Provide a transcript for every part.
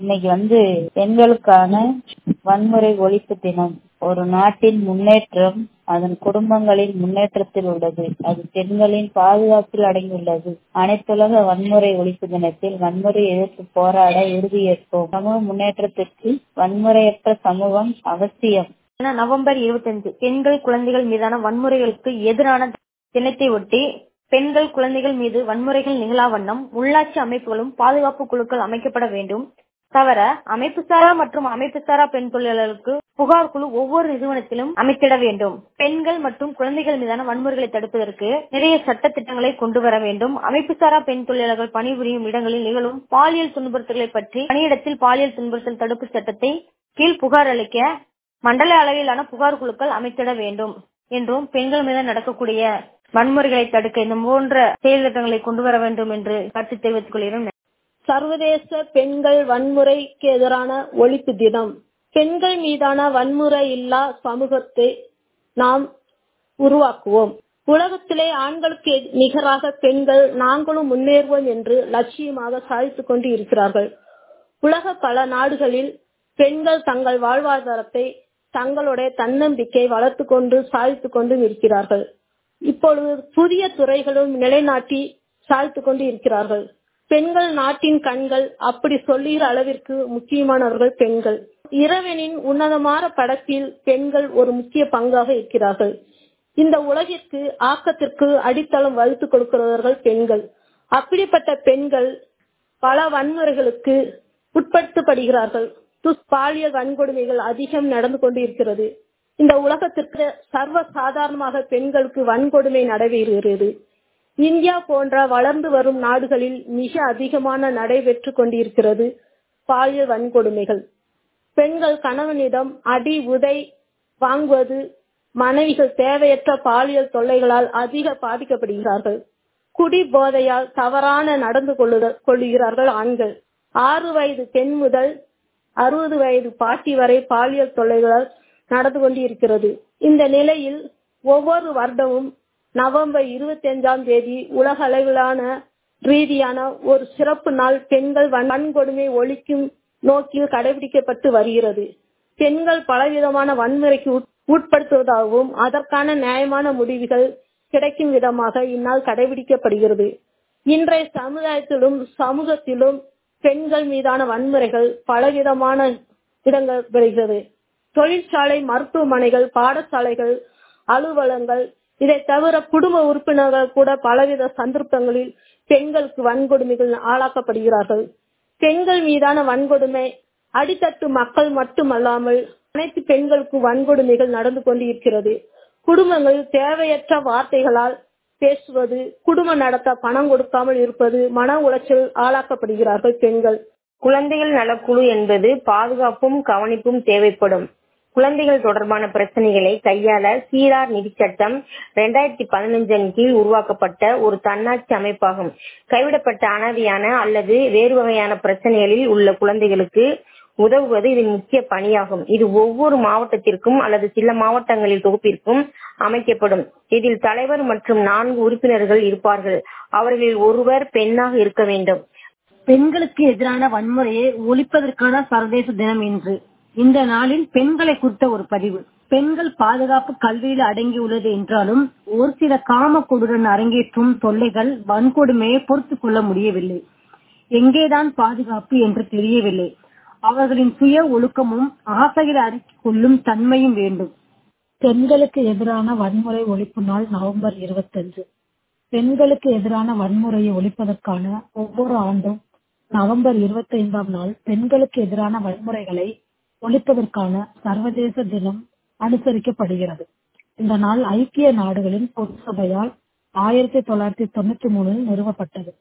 இன்னைக்கு வந்து பெண்களுக்கான வன்முறை ஒழிப்பு தினம் ஒரு நாட்டின் முன்னேற்றம் அதன் குடும்பங்களின் முன்னேற்றத்தில் உள்ளது அது பெண்களின் பாதுகாப்பில் அடங்கியுள்ளது அனைத்துலக வன்முறை ஒழிப்பு தினத்தில் வன்முறை எதிர்த்து போராட உறுதியேற்போம் சமூக முன்னேற்றத்திற்கு வன்முறையற்ற சமூகம் அவசியம் நவம்பர் இருபத்தஞ்சு பெண்கள் குழந்தைகள் மீதான வன்முறைகளுக்கு எதிரான தினத்தை ஒட்டி பெண்கள் குழந்தைகள் மீது வன்முறைகள் நிகழா வண்ணம் உள்ளாட்சி அமைப்புகளும் பாதுகாப்பு குழுக்கள் அமைக்கப்பட வேண்டும் தவிர அமைப்புசாரா மற்றும் அமைப்புசாரா பெண் தொழிலாளர்களுக்கு புகார் குழு ஒவ்வொரு நிறுவனத்திலும் அமைத்திட வேண்டும் பெண்கள் மற்றும் குழந்தைகள் மீதான வன்முறைகளை தடுப்பதற்கு நிறைய சட்ட திட்டங்களை கொண்டு வர வேண்டும் அமைப்புசாரா பெண் தொழிலாளர்கள் பணிபுரியும் இடங்களில் நிகழும் பாலியல் துன்புறுத்தல்களை பற்றி பணியிடத்தில் பாலியல் துன்புறுத்தல் தடுப்பு சட்டத்தை கீழ் புகார் அளிக்க மண்டல அளவிலான புகார் குழுக்கள் அமைத்திட வேண்டும் என்றும் பெண்கள் மீது நடக்கக்கூடிய வன்முறைகளை தடுக்க இந்த போன்ற செயல் திட்டங்களை கொண்டு வர வேண்டும் என்று கருத்து தெரிவித்துக் கொள்கிறோம் சர்வதேச பெண்கள் வன்முறைக்கு எதிரான ஒழிப்பு தினம் பெண்கள் மீதான வன்முறை இல்லா சமூகத்தை நாம் உருவாக்குவோம் உலகத்திலே ஆண்களுக்கு நிகராக பெண்கள் நாங்களும் முன்னேறுவோம் என்று லட்சியமாக சாதித்துக் கொண்டு இருக்கிறார்கள் உலக பல நாடுகளில் பெண்கள் தங்கள் வாழ்வாதாரத்தை தங்களுடைய தன்னம்பிக்கை வளர்த்து கொண்டு சாதித்துக் கொண்டும் இருக்கிறார்கள் இப்பொழுது புதிய துறைகளும் நிலைநாட்டி சாதித்துக் கொண்டு இருக்கிறார்கள் பெண்கள் நாட்டின் கண்கள் அப்படி சொல்லுகிற அளவிற்கு முக்கியமானவர்கள் பெண்கள் இறைவனின் உன்னதமான படத்தில் பெண்கள் ஒரு முக்கிய பங்காக இருக்கிறார்கள் இந்த உலகிற்கு ஆக்கத்திற்கு அடித்தளம் வகுத்து கொடுக்கிறவர்கள் பெண்கள் அப்படிப்பட்ட பெண்கள் பல வன்முறைகளுக்கு உட்படுத்தப்படுகிறார்கள் பாலியல் வன்கொடுமைகள் அதிகம் நடந்து கொண்டு இருக்கிறது இந்த உலகத்திற்கு சர்வ சாதாரணமாக பெண்களுக்கு வன்கொடுமை நடைபெறுகிறது இந்தியா போன்ற வளர்ந்து வரும் நாடுகளில் மிக அதிகமான நடைபெற்று கொண்டிருக்கிறது பாலியல் வன்கொடுமைகள் பெண்கள் கணவனிடம் அடி உதை வாங்குவது மனைவிகள் தேவையற்ற பாலியல் தொல்லைகளால் அதிக பாதிக்கப்படுகிறார்கள் குடி போதையால் தவறான நடந்து கொள்ளுகிறார்கள் ஆண்கள் ஆறு வயது பெண் முதல் அறுபது வயது பாட்டி வரை பாலியல் தொல்லைகளால் நடந்து கொண்டிருக்கிறது இந்த நிலையில் ஒவ்வொரு வருடமும் நவம்பர் இருபத்தி அஞ்சாம் தேதி உலக அளவிலான ரீதியான ஒரு சிறப்பு நாள் பெண்கள் வன்கொடுமை ஒழிக்கும் நோக்கில் கடைபிடிக்கப்பட்டு வருகிறது பெண்கள் பலவிதமான வன்முறைக்கு உட்படுத்துவதாகவும் அதற்கான நியாயமான முடிவுகள் கிடைக்கும் விதமாக இந்நாள் கடைபிடிக்கப்படுகிறது இன்றைய சமுதாயத்திலும் சமூகத்திலும் பெண்கள் மீதான வன்முறைகள் பலவிதமான இடங்கள் பெறுகிறது தொழிற்சாலை மருத்துவமனைகள் பாடசாலைகள் அலுவலகங்கள் இதை தவிர குடும்ப உறுப்பினர்கள் கூட பலவித சந்தர்ப்பங்களில் பெண்களுக்கு வன்கொடுமைகள் ஆளாக்கப்படுகிறார்கள் பெண்கள் மீதான வன்கொடுமை அடித்தட்டு மக்கள் மட்டுமல்லாமல் அனைத்து பெண்களுக்கு வன்கொடுமைகள் நடந்து கொண்டு இருக்கிறது குடும்பங்களில் தேவையற்ற வார்த்தைகளால் பேசுவது குடும்பம் நடத்த பணம் கொடுக்காமல் இருப்பது மன உளைச்சல் ஆளாக்கப்படுகிறார்கள் பெண்கள் குழந்தைகள் நலக்குழு என்பது பாதுகாப்பும் கவனிப்பும் தேவைப்படும் குழந்தைகள் தொடர்பான பிரச்சனைகளை கையாள சீரார் நிதி சட்டம் இரண்டாயிரத்தி பதினஞ்சின் கீழ் உருவாக்கப்பட்ட ஒரு தன்னாட்சி அமைப்பாகும் கைவிடப்பட்ட அனாதையான அல்லது வேறு வகையான பிரச்சனைகளில் உள்ள குழந்தைகளுக்கு உதவுவது இதன் முக்கிய பணியாகும் இது ஒவ்வொரு மாவட்டத்திற்கும் அல்லது சில மாவட்டங்களில் தொகுப்பிற்கும் அமைக்கப்படும் இதில் தலைவர் மற்றும் நான்கு உறுப்பினர்கள் இருப்பார்கள் அவர்களில் ஒருவர் பெண்ணாக இருக்க வேண்டும் பெண்களுக்கு எதிரான வன்முறையை ஒழிப்பதற்கான சர்வதேச தினம் என்று இந்த நாளில் பெண்களை குறித்த ஒரு பதிவு பெண்கள் பாதுகாப்பு கல்வியில் அடங்கியுள்ளது என்றாலும் ஒரு சில காம கொடுடன் அரங்கேற்றும் தொல்லைகள் வன்கொடுமையை பொறுத்துக் கொள்ள முடியவில்லை எங்கேதான் பாதுகாப்பு என்று தெரியவில்லை அவர்களின் சுய ஒழுக்கமும் ஆசையில் அறிக்கிக் கொள்ளும் தன்மையும் வேண்டும் பெண்களுக்கு எதிரான வன்முறை ஒழிப்பு நாள் நவம்பர் இருபத்தஞ்சு பெண்களுக்கு எதிரான வன்முறையை ஒழிப்பதற்கான ஒவ்வொரு ஆண்டும் நவம்பர் இருபத்தி ஐந்தாம் நாள் பெண்களுக்கு எதிரான வன்முறைகளை ஒழிப்பதற்கான சர்வதேச தினம் அனுசரிக்கப்படுகிறது இந்த நாள் ஐக்கிய நாடுகளின் பொது சபையால் ஆயிரத்தி தொள்ளாயிரத்தி தொண்ணூத்தி மூணில் நிறுவப்பட்டது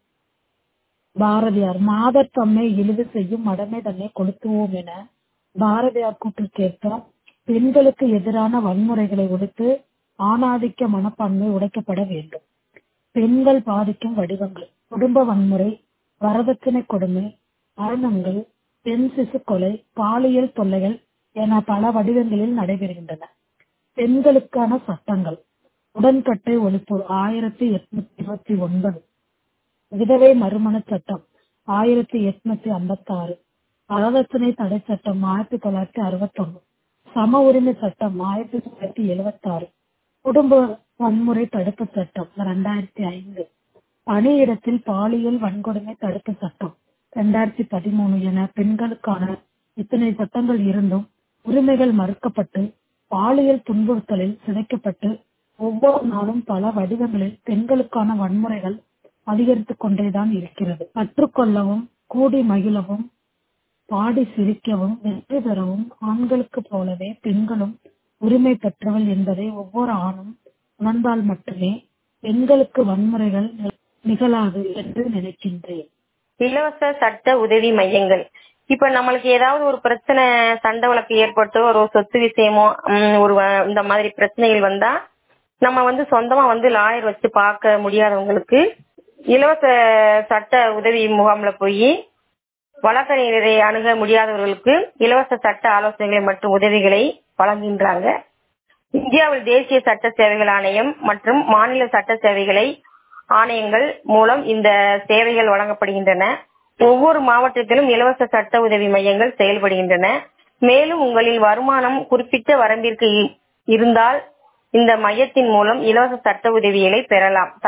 பாரதியார் மாதர் தம்மை இழிவு செய்யும் மடமை தன்னை கொளுத்துவோம் என பாரதியார் கூற்றுக்கேற்ப பெண்களுக்கு எதிரான வன்முறைகளை ஒழித்து ஆணாதிக்க மனப்பான்மை உடைக்கப்பட வேண்டும் பெண்கள் பாதிக்கும் வடிவங்கள் குடும்ப வன்முறை வரதட்சணை கொடுமை மரணங்கள் பெண் சிசு கொலை பாலியல் தொல்லைகள் என பல வடிவங்களில் நடைபெறுகின்றன பெண்களுக்கான சட்டங்கள் உடன்கட்டை ஒழிப்பு ஆயிரத்தி எட்நூத்தி இருபத்தி ஒன்பது விதவை மறுமண சட்டம் ஆயிரத்தி எட்நூத்தி ஐம்பத்தி ஆறு வரதட்சணை தடை சட்டம் ஆயிரத்தி தொள்ளாயிரத்தி அறுபத்தொன்னு சம உரிமை சட்டம் ஆயிரத்தி தொள்ளாயிரத்தி எழுபத்தி ஆறு குடும்ப வன்முறை தடுப்பு சட்டம் ரெண்டாயிரத்தி ஐந்து பணியிடத்தில் பாலியல் வன்கொடுமை தடுப்பு சட்டம் ரெண்டாயிரத்தி பதிமூணு என பெண்களுக்கான இத்தனை சட்டங்கள் இருந்தும் உரிமைகள் மறுக்கப்பட்டு பாலியல் துன்புறுத்தலில் சிதைக்கப்பட்டு ஒவ்வொரு நாளும் பல வடிவங்களில் பெண்களுக்கான வன்முறைகள் அதிகரித்துக் கொண்டேதான் இருக்கிறது கற்றுக்கொள்ளவும் கூடி மகிழவும் பாடி சிரிக்கவும் வெற்றி பெறவும் ஆண்களுக்கு போலவே பெண்களும் உரிமை பெற்றவள் என்பதை ஒவ்வொரு ஆணும் உணர்ந்தால் மட்டுமே பெண்களுக்கு வன்முறைகள் நிகழாது என்று நினைக்கின்றேன் இலவச சட்ட உதவி மையங்கள் இப்ப நம்மளுக்கு ஏதாவது ஒரு பிரச்சனை சண்டை வழக்கு ஏற்பட்டோ ஒரு சொத்து விஷயமோ உம், ஒரு வ- இந்த மாதிரி பிரச்சனைகள் வந்தா நம்ம வந்து சொந்தமா வந்து லாயர் வச்சு பார்க்க முடியாதவங்களுக்கு இலவச சட்ட உதவி முகாம்ல போய் வழக்கறிஞரை அணுக முடியாதவர்களுக்கு இலவச சட்ட ஆலோசனைகளை மற்றும் உதவிகளை வழங்குகின்றாங்க இந்தியாவில் தேசிய சட்ட சேவைகள் ஆணையம் மற்றும் மாநில சட்ட சேவைகளை ஆணையங்கள் மூலம் இந்த சேவைகள் வழங்கப்படுகின்றன ஒவ்வொரு மாவட்டத்திலும் இலவச சட்ட உதவி மையங்கள் செயல்படுகின்றன மேலும் உங்களின் வருமானம் குறிப்பிட்ட வரம்பிற்கு இ- இருந்தால் இந்த மையத்தின் மூலம் இலவச சட்ட உதவிகளை பெறலாம்